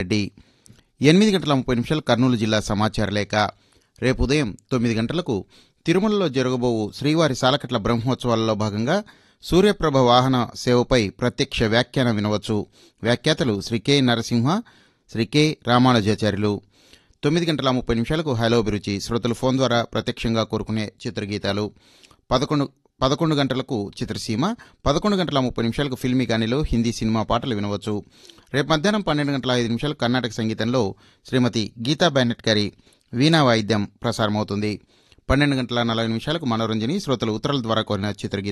రెడ్డి ఎనిమిది గంటల ముప్పై నిమిషాలు కర్నూలు జిల్లా సమాచార లేఖ రేపు ఉదయం తొమ్మిది గంటలకు తిరుమలలో జరగబోవు శ్రీవారి సాలకట్ల బ్రహ్మోత్సవాలలో భాగంగా సూర్యప్రభ వాహన సేవపై ప్రత్యక్ష వ్యాఖ్యానం వినవచ్చు వ్యాఖ్యాతలు శ్రీ కె నరసింహ శ్రీ కె రామానుజాచార్యులు తొమ్మిది గంటల ముప్పై నిమిషాలకు హలో అభిరుచి శ్రోతలు ఫోన్ ద్వారా ప్రత్యక్షంగా కోరుకునే చిత్రగీతాలు పదకొండు పదకొండు గంటలకు చిత్రసీమ పదకొండు గంటల ముప్పై నిమిషాలకు ఫిల్మీ గానిలో హిందీ సినిమా పాటలు వినవచ్చు రేపు మధ్యాహ్నం పన్నెండు గంటల ఐదు నిమిషాలు కర్ణాటక సంగీతంలో శ్రీమతి గీతా బెన్నెట్ గారి వీణా వాయిద్యం ప్రసారమవుతుంది పన్నెండు గంటల నలభై నిమిషాలకు మనోరంజని శ్రోతలు ఉత్తరాల ద్వారా కోరిన చిత్రగీత